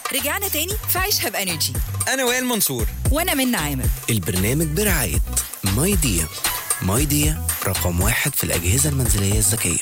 رجعنا تاني في عيشها بانرجي انا وائل منصور وانا من عامر البرنامج برعاية ماي ديا ماي ديا رقم واحد في الأجهزة المنزلية الذكية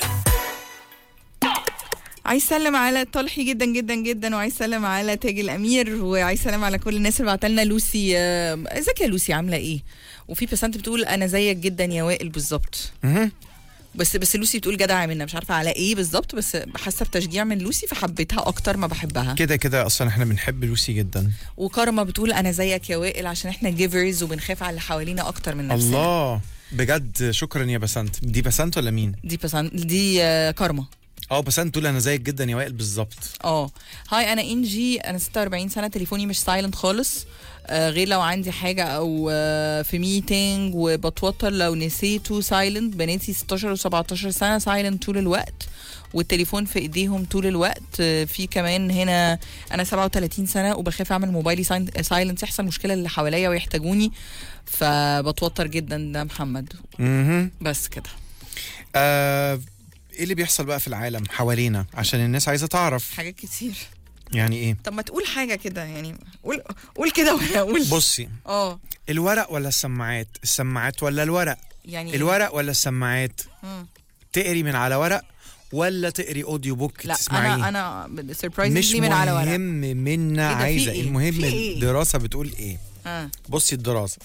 عايز اسلم على طلحي جدا جدا جدا وعايز اسلم على تاج الامير وعايز اسلم على كل الناس اللي بعتلنا لوسي آه، ازيك يا لوسي عامله ايه وفي بسنت بتقول انا زيك جدا يا وائل بالظبط مهم. بس بس لوسي بتقول جدع منا مش عارفه على ايه بالظبط بس حاسه بتشجيع من لوسي فحبيتها اكتر ما بحبها كده كده اصلا احنا بنحب لوسي جدا وكارما بتقول انا زيك يا وائل عشان احنا جيفرز وبنخاف على اللي حوالينا اكتر من نفسنا الله بجد شكرا يا بسنت دي بسنت ولا مين دي بسنت دي آه، كارما اه بسنت تقول انا زيك جدا يا وائل بالظبط اه هاي انا انجي انا 46 سنه تليفوني مش سايلنت خالص آه غير لو عندي حاجه او آه في ميتنج وبتوتر لو نسيته سايلنت بناتي 16 و17 سنه سايلنت طول الوقت والتليفون في ايديهم طول الوقت آه في كمان هنا انا 37 سنه وبخاف اعمل موبايلي سايلنت يحصل مشكله اللي حواليا ويحتاجوني فبتوتر جدا ده محمد اها بس كده آه ايه اللي بيحصل بقى في العالم حوالينا عشان الناس عايزه تعرف حاجات كتير يعني ايه طب ما تقول حاجه كده يعني قول قول كده وانا اقول بصي اه الورق ولا السماعات السماعات ولا الورق يعني الورق ولا السماعات مم. تقري من على ورق ولا تقري اوديو بوك لا تسمعيه انا انا مش سربرايزنجلي من على ورق مهم منا إيه ده، في عايزه إيه؟ المهم في إيه؟ الدراسه بتقول ايه اه بصي الدراسه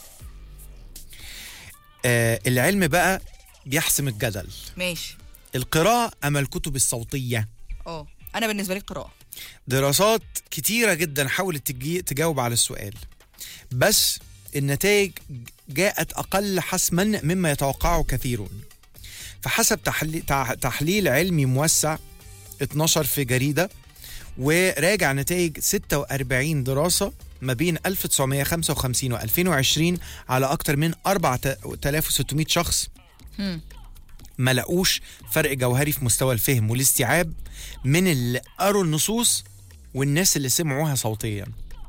آه العلم بقى بيحسم الجدل ماشي القراءه اما الكتب الصوتيه اه انا بالنسبه لي قراءه دراسات كتيره جدا حاولت تجي تجاوب على السؤال بس النتائج جاءت اقل حسما مما يتوقعه كثيرون فحسب تحلي تع- تحليل علمي موسع 12 في جريده وراجع نتائج 46 دراسه ما بين 1955 و 2020 على اكثر من 4600 شخص هم. ما لقوش فرق جوهري في مستوى الفهم والاستيعاب من اللي قروا النصوص والناس اللي سمعوها صوتيا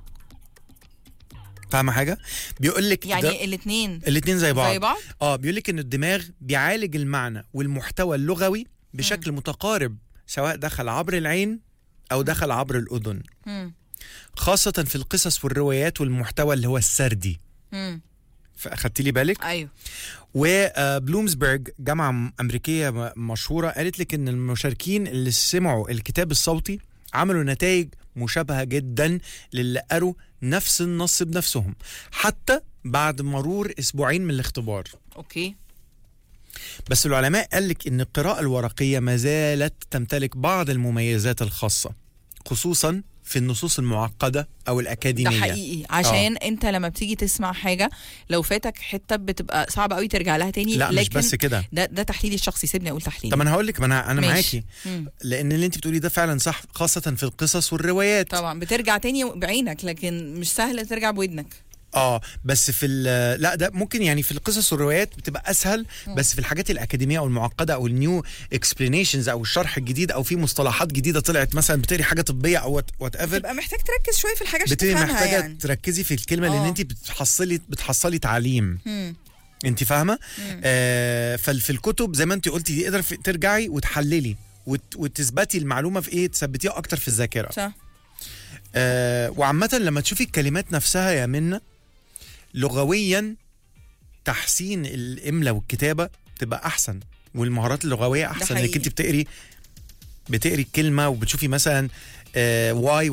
فاهمه حاجه بيقول لك يعني الاثنين الاثنين زي بعض زي بعض اه بيقول لك ان الدماغ بيعالج المعنى والمحتوى اللغوي بشكل متقارب سواء دخل عبر العين او دخل عبر الاذن هم. خاصه في القصص والروايات والمحتوى اللي هو السردي هم. فاخدتي لي بالك ايوه وبلومسبرج جامعة أمريكية م- مشهورة قالت لك إن المشاركين اللي سمعوا الكتاب الصوتي عملوا نتائج مشابهة جدا للي قروا نفس النص بنفسهم حتى بعد مرور أسبوعين من الاختبار اوكي بس العلماء قال لك إن القراءة الورقية ما زالت تمتلك بعض المميزات الخاصة خصوصا في النصوص المعقدة أو ده الأكاديمية حقيقي عشان آه. انت لما بتيجي تسمع حاجه لو فاتك حته بتبقى صعب قوي ترجع لها تاني لا لكن مش بس كده ده ده تحليلي الشخصي سيبني اقول تحليلي طب انا هقول لك ما انا انا ماشي. معاكي مم. لان اللي انت بتقوليه ده فعلا صح خاصه في القصص والروايات طبعا بترجع تاني بعينك لكن مش سهل ترجع بودنك اه بس في ال- لا ده ممكن يعني في القصص والروايات بتبقى اسهل بس في الحاجات الاكاديميه او المعقده او النيو اكسبلانيشنز او الشرح الجديد او في مصطلحات جديده طلعت مثلا بتقري حاجه طبيه او وات ايفر تبقى محتاج تركز شويه في الحاجه عشان بتبقي تفهمها محتاجه يعني تركزي في الكلمه لان آه. انت بتحصلي بتحصلي تعليم مم. انت فاهمه آه ففي الكتب زي ما انت قلتي دي قدر في- ترجعي وتحللي وت- وتثبتي المعلومه في ايه تثبتيها اكتر في الذاكره صح آه وعامة لما تشوفي الكلمات نفسها يا منى لغويا تحسين الإملاء والكتابة تبقى أحسن والمهارات اللغوية أحسن انك حقيقي. انت بتقري بتقري الكلمة وبتشوفي مثلا آه واي